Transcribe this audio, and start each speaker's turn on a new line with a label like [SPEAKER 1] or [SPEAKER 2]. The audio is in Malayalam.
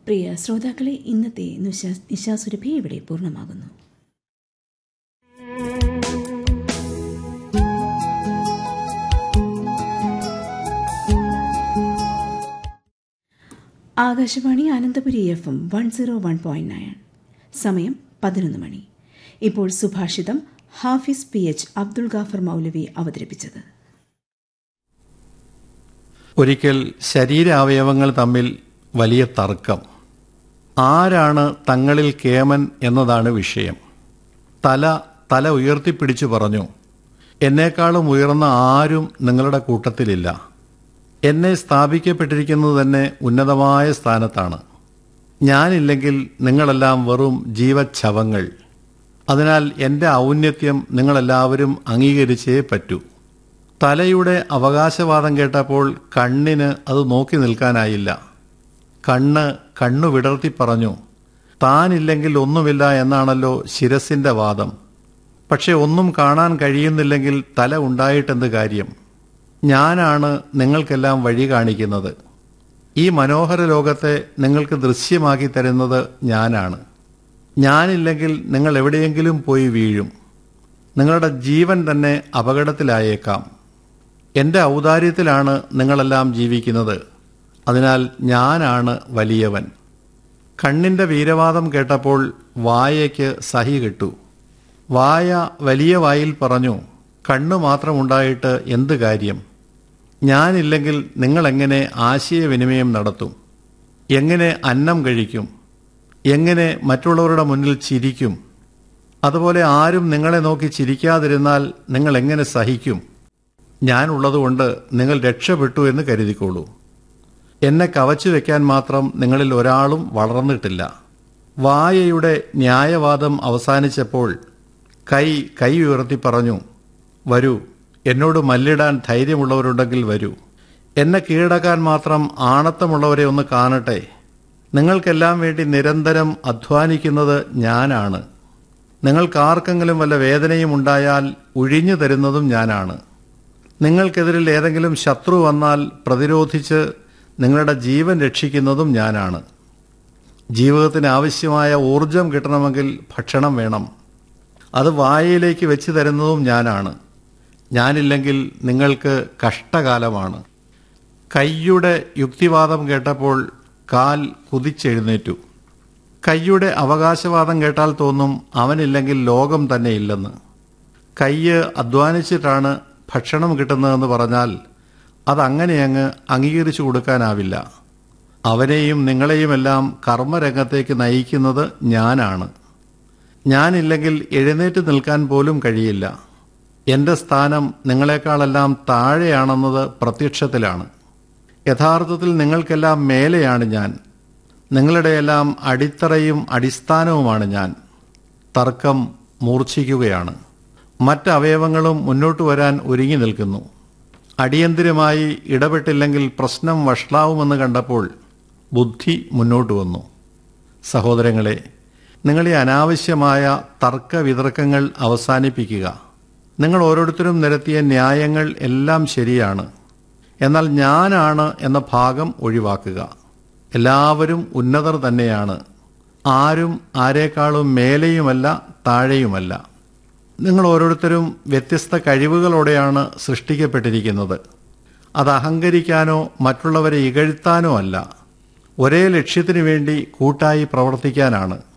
[SPEAKER 1] പ്രിയ ശ്രോതാക്കളെ ഇന്നത്തെ നിശാ- നിശാസുരഭി ഇവിടെ പൂർണ്ണമാകുന്നു Akashvani Ananthapuri F M one zero one point nine സമയം പതിനൊന്ന് മണി ഇപ്പോൾ സുഭാഷിതം ഹാഫിസ് പി എച്ച് അബ്ദുൾ ഗാഫർ മൗലവി അവതരിപ്പിച്ചത്
[SPEAKER 2] ഒരിക്കൽ ശരീരാവയവങ്ങൾ തമ്മിൽ വലിയ തർക്കം ആരാണ് തങ്ങളിൽ കേമൻ എന്നതാണ് വിഷയം തല തല ഉയർത്തിപ്പിടിച്ചു പറഞ്ഞു എന്നേക്കാളും ഉയർന്ന ആരും നിങ്ങളുടെ കൂട്ടത്തിലില്ല എന്നെ സ്ഥാപിക്കപ്പെട്ടിരിക്കുന്നത് തന്നെ ഉന്നതമായ സ്ഥാനത്താണ് ഞാനില്ലെങ്കിൽ നിങ്ങളെല്ലാം വെറും ജീവച്ഛവങ്ങൾ അതിനാൽ എൻ്റെ ഔന്നത്യം നിങ്ങളെല്ലാവരും അംഗീകരിച്ചേ പറ്റൂ തലയുടെ അവകാശവാദം കേട്ടപ്പോൾ കണ്ണിന് അത് നോക്കി നിൽക്കാനായില്ല കണ്ണ് കണ്ണു വിടർത്തി പറഞ്ഞു താനില്ലെങ്കിൽ ഒന്നുമില്ല എന്നാണല്ലോ ശിരസിന്റെ വാദം പക്ഷെ ഒന്നും കാണാൻ കഴിയുന്നില്ലെങ്കിൽ തല ഉണ്ടായിട്ടെന്ത് കാര്യം ഞാനാണ് നിങ്ങൾക്കെല്ലാം വഴി കാണിക്കുന്നത് ഈ മനോഹര ലോകത്തെ നിങ്ങൾക്ക് ദൃശ്യമാക്കി തരുന്നത് ഞാനാണ് ഞാനില്ലെങ്കിൽ നിങ്ങൾ എവിടെയെങ്കിലും പോയി വീഴും നിങ്ങളുടെ ജീവൻ തന്നെ അപകടത്തിലായേക്കാം എൻ്റെ ഔദാര്യത്തിലാണ് നിങ്ങളെല്ലാം ജീവിക്കുന്നത് അതിനാൽ ഞാനാണ് വലിയവൻ കണ്ണിൻ്റെ വീരവാദം കേട്ടപ്പോൾ വായയ്ക്ക് സഹി കിട്ടു വായ വലിയ വായിൽ പറഞ്ഞു കണ്ണു മാത്രമുണ്ടായിട്ട് എന്ത് കാര്യം ഞാനില്ലെങ്കിൽ നിങ്ങളെങ്ങനെ ആശയവിനിമയം നടത്തും എങ്ങനെ അന്നം കഴിക്കും എങ്ങനെ മറ്റുള്ളവരുടെ മുന്നിൽ ചിരിക്കും അതുപോലെ ആരും നിങ്ങളെ നോക്കി ചിരിക്കാതിരുന്നാൽ നിങ്ങൾ എങ്ങനെ സഹിക്കും ഞാനുള്ളതുകൊണ്ട് നിങ്ങൾ രക്ഷപ്പെട്ടു എന്ന് കരുതിക്കോളൂ എന്നെ കവച്ചു വെക്കാൻ മാത്രം നിങ്ങളിൽ ഒരാളും വളർന്നിട്ടില്ല വായയുടെ ന്യായവാദം അവസാനിച്ചപ്പോൾ കൈ കൈ ഉയർത്തി പറഞ്ഞു വരൂ എന്നോട് മല്ലിടാൻ ധൈര്യമുള്ളവരുണ്ടെങ്കിൽ വരൂ എന്നെ കീഴടക്കാൻ മാത്രം ആണത്തമുള്ളവരെ ഒന്ന് കാണട്ടെ നിങ്ങൾക്കെല്ലാം വേണ്ടി നിരന്തരം അധ്വാനിക്കുന്നത് ഞാനാണ് നിങ്ങൾക്കാർക്കെങ്കിലും വല്ല വേദനയും ഉണ്ടായാൽ ഒഴിഞ്ഞു തരുന്നതും ഞാനാണ് നിങ്ങൾക്കെതിരിൽ ഏതെങ്കിലും ശത്രു വന്നാൽ പ്രതിരോധിച്ച് നിങ്ങളുടെ ജീവൻ രക്ഷിക്കുന്നതും ഞാനാണ് ജീവിതത്തിന് ആവശ്യമായ ഊർജം കിട്ടണമെങ്കിൽ ഭക്ഷണം വേണം അത് വായയിലേക്ക് വെച്ച് തരുന്നതും ഞാനാണ് ഞാനില്ലെങ്കിൽ നിങ്ങൾക്ക് കഷ്ടകാലമാണ് കയ്യുടെ യുക്തിവാദം കേട്ടപ്പോൾ കാൽ കുതിച്ചെഴുന്നേറ്റു കയ്യുടെ അവകാശവാദം കേട്ടാൽ തോന്നും അവനില്ലെങ്കിൽ ലോകം തന്നെ ഇല്ലെന്ന് കയ്യ് അധ്വാനിച്ചിട്ടാണ് ഭക്ഷണം കിട്ടുന്നതെന്ന് പറഞ്ഞാൽ അതങ്ങനെ അങ്ങ് അംഗീകരിച്ചു കൊടുക്കാനാവില്ല അവനെയും നിങ്ങളെയുമെല്ലാം കർമ്മരംഗത്തേക്ക് നയിക്കുന്നത് ഞാനാണ് ഞാനില്ലെങ്കിൽ എഴുന്നേറ്റ് നിൽക്കാൻ പോലും കഴിയില്ല എൻ്റെ സ്ഥാനം നിങ്ങളെക്കാളെല്ലാം താഴെയാണെന്നത് പ്രത്യക്ഷത്തിലാണ് യഥാർത്ഥത്തിൽ നിങ്ങൾക്കെല്ലാം മേലെയാണ് ഞാൻ നിങ്ങളുടെയെല്ലാം അടിത്തറയും അടിസ്ഥാനവുമാണ് ഞാൻ തർക്കം മൂർച്ഛിക്കുകയാണ് മറ്റവയവങ്ങളും മുന്നോട്ട് വരാൻ ഒരുങ്ങി നിൽക്കുന്നു അടിയന്തിരമായി ഇടപെട്ടില്ലെങ്കിൽ പ്രശ്നം വഷളാവുമെന്ന് കണ്ടപ്പോൾ ബുദ്ധി മുന്നോട്ട് വന്നു സഹോദരങ്ങളെ നിങ്ങൾ ഈ അനാവശ്യമായ തർക്ക വിതർക്കങ്ങൾ അവസാനിപ്പിക്കുക നിങ്ങൾ ഓരോരുത്തരും നിരത്തിയ ന്യായങ്ങൾ എല്ലാം ശരിയാണ് എന്നാൽ ഞാനാണ് എന്ന ഭാഗം ഒഴിവാക്കുക എല്ലാവരും ഉന്നതർ തന്നെയാണ് ആരും ആരേക്കാളും മേലെയുമല്ല താഴെയുമല്ല നിങ്ങൾ ഓരോരുത്തരും വ്യത്യസ്ത കഴിവുകളോടെയാണ് സൃഷ്ടിക്കപ്പെട്ടിരിക്കുന്നത് അത് അഹങ്കരിക്കാനോ മറ്റുള്ളവരെ ഇകഴ്ത്താനോ അല്ല ഒരേ ലക്ഷ്യത്തിനു വേണ്ടി കൂട്ടായി പ്രവർത്തിക്കാനാണ്